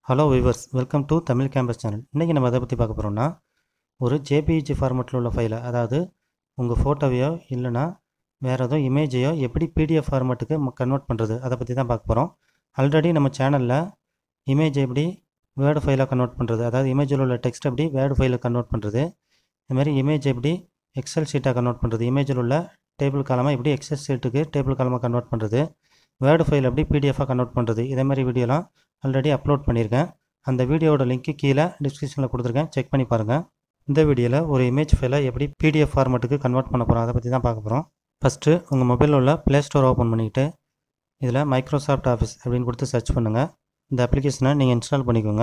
hello viewers welcome to Tamil campus channel இன்றைக்கி நம்ம எதை பற்றி பார்க்க போகிறோம்னா ஒரு ஜேபிஇஜி ஃபார்மெட்டில் உள்ள ஃபைலை அதாவது உங்கள் ஃபோட்டோவையோ இல்லைனா வேறு ஏதோ இமேஜையோ எப்படி பிடிஎஃப் ஃபார்மெட்டுக்கு கன்வெர்ட் பண்ணுறது அதை பற்றி தான் பார்க்க போகிறோம் ஆல்ரெடி நம்ம சேனலில் இமேஜ் எப்படி வேர்டு ஃபைலாக கன்வெர்ட் பண்ணுறது அதாவது இமேஜில் உள்ள டெக்ஸ்ட் எப்படி வேர்டு ஃபைலில் கன்வெர்ட் பண்ணுறது இதுமாதிரி இமேஜ் எப்படி எக்ஸல் ஷீட்டாக கன்வெர்ட் பண்ணுறது இமேஜில் உள்ள டேபிள் காலமாக எப்படி எக்ஸல் ஷீட்டுக்கு டேபிள் காலமாக கன்வெர்ட் பண்ணுறது வேர்டு ஃபைல் எப்படி பிடிஎஃபாக கன்வெர்ட் பண்ணுறது இதே மாதிரி வீடியோலாம் ஆல்ரெடி அப்லோட் பண்ணியிருக்கேன் அந்த வீடியோவோட லிங்க்கு கீழே டிஸ்கிரிப்ஷனில் கொடுத்துருக்கேன் செக் பண்ணி பாருங்கள் இந்த வீடியோவில் ஒரு இமேஜ் ஃபைலை எப்படி பிடிஎஃப் ஃபார்மெட்டுக்கு கன்வெர்ட் பண்ண போகிறோம் அதை பற்றி தான் பார்க்க போகிறோம் ஃபஸ்ட்டு உங்கள் மொபைலில் உள்ள ப்ளே ஸ்டோர் ஓப்பன் பண்ணிவிட்டு இதில் மைக்ரோசாஃப்ட் ஆஃபீஸ் அப்படின்னு கொடுத்து சர்ச் பண்ணுங்கள் இந்த அப்ளிகேஷனை நீங்கள் இன்ஸ்டால் பண்ணிக்கோங்க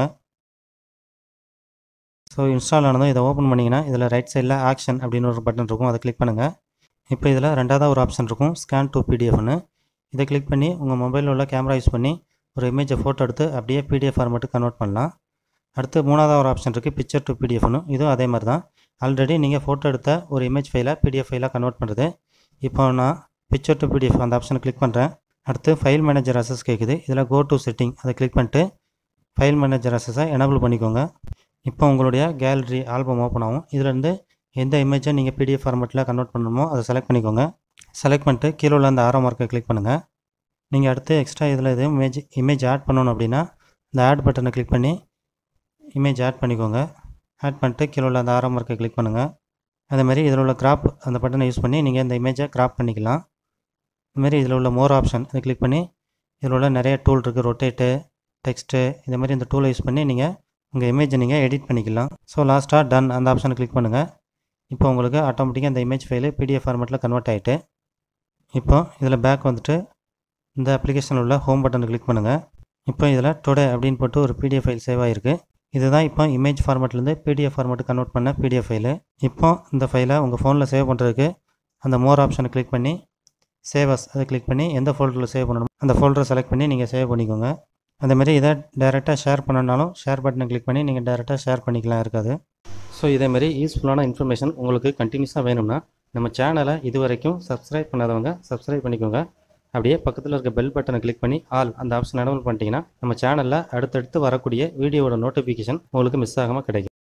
ஸோ இன்ஸ்டால் ஆனதும் இதை ஓப்பன் பண்ணிங்கன்னா இதில் ரைட் சைடில் ஆக்ஷன் அப்படின்னு ஒரு பட்டன் இருக்கும் அதை கிளிக் பண்ணுங்கள் இப்போ இதில் ரெண்டாவது ஒரு ஆப்ஷன் இருக்கும் ஸ்கேன் டு பிடிஎஃப்னு இதை கிளிக் பண்ணி உங்கள் மொபைலில் உள்ள கேமரா யூஸ் பண்ணி ஒரு இமேஜை ஃபோட்டோ எடுத்து அப்படியே பிடிஎஃப் ஃபார்மெட்டுக்கு கன்வெர்ட் பண்ணலாம் அடுத்து மூணாவது ஒரு ஆப்ஷன் இருக்குது பிக்சர் டு பிடிஎஃப்னு இதுவும் அதே மாதிரி தான் ஆல்ரெடி நீங்கள் ஃபோட்டோ எடுத்த ஒரு இமேஜ் ஃபைலை பிடிஎஃப் ஃபைலாக கன்வெர்ட் பண்ணுறது இப்போ நான் பிக்சர் டு பிடிஎஃப் அந்த ஆப்ஷனை கிளிக் பண்ணுறேன் அடுத்து ஃபைல் மேனேஜர் அசஸ் கேட்குது இதில் கோ டு செட்டிங் அதை கிளிக் பண்ணிட்டு ஃபைல் மேனேஜர் அசஸை எனபிள் பண்ணிக்கோங்க இப்போ உங்களுடைய கேலரி ஆல்பம் ஓப்பன் ஆகும் இதிலேருந்து எந்த இமேஜை நீங்கள் பிடிஎஃப் ஃபார்மெட்டில் கன்வெர்ட் பண்ணணுமோ அதை செலக்ட் பண்ணிக்கோங்க செலக்ட் பண்ணிட்டு கீழே உள்ள அந்த ஆரோ மார்க்கை கிளிக் பண்ணுங்கள் நீங்கள் அடுத்து எக்ஸ்ட்ரா இதில் எதுவும் இமேஜ் இமேஜ் ஆட் பண்ணணும் அப்படின்னா இந்த ஆட் பட்டனை கிளிக் பண்ணி இமேஜ் ஆட் பண்ணிக்கோங்க ஆட் பண்ணிட்டு கீழே உள்ள அந்த ஆரோ மார்க்கை கிளிக் பண்ணுங்கள் அதேமாதிரி இதில் உள்ள கிராப் அந்த பட்டனை யூஸ் பண்ணி நீங்கள் இந்த இமேஜை கிராப் பண்ணிக்கலாம் இதுமாரி இதில் உள்ள மோர் ஆப்ஷன் இதை கிளிக் பண்ணி இதில் உள்ள நிறைய டூல் இருக்குது ரொட்டேட்டு டெக்ஸ்ட்டு இந்த மாதிரி இந்த டூலை யூஸ் பண்ணி நீங்கள் உங்கள் இமேஜை நீங்கள் எடிட் பண்ணிக்கலாம் ஸோ லாஸ்ட்டாக டன் அந்த ஆப்ஷனை கிளிக் பண்ணுங்கள் இப்போ உங்களுக்கு ஆட்டோமேட்டிக்காக இந்த இமேஜ் ஃபைலு பிடிஎஃப் ஃபார்மெட்டில் கன்வெர்ட் ஆகிட்டு இப்போ இதில் பேக் வந்துட்டு இந்த அப்ளிகேஷனில் உள்ள ஹோம் பட்டனை கிளிக் பண்ணுங்கள் இப்போ இதில் டுடே அப்படின்னு போட்டு ஒரு பிடிஎஃப் ஃபைல் சேவ் ஆகிருக்கு இதுதான் இப்போ இமேஜ் ஃபார்மெட்லேருந்து பிடிஎஃப் ஃபார்மெட்டு கன்வெர்ட் பண்ண பிடிஎஃப் ஃபைலு இப்போ இந்த ஃபைலை உங்கள் ஃபோனில் சேவ் பண்ணுறதுக்கு அந்த மோர் ஆப்ஷனை கிளிக் பண்ணி சேவஸ் அதை கிளிக் பண்ணி எந்த ஃபோல்டரில் சேவ் பண்ணணும் அந்த ஃபோல்டரை செலக்ட் பண்ணி நீங்கள் சேவ் பண்ணிக்கோங்க அதேமாதிரி இதை டேரெக்டாக ஷேர் பண்ணனாலும் ஷேர் பட்டனை கிளிக் பண்ணி நீங்கள் டேரெக்டாக ஷேர் பண்ணிக்கலாம் இருக்காது ஸோ இதேமாரி யூஸ்ஃபுல்லான இன்ஃபர்மேஷன் உங்களுக்கு கண்டினியூஸாக வேணும்னா நம்ம சேனலை இது வரைக்கும் சப்ஸ்கிரைப் பண்ணாதவங்க சப்ஸ்கிரைப் பண்ணிக்கோங்க அப்படியே பக்கத்தில் இருக்க பெல் பட்டனை கிளிக் பண்ணி ஆல் அந்த ஆப்ஷன் எனபிள் பண்ணிட்டீங்கன்னா நம்ம சேனலில் அடுத்தடுத்து வரக்கூடிய வீடியோவோட நோட்டிஃபிகேஷன் உங்களுக்கு மிஸ் ஆகாமல் கிடைக்கும்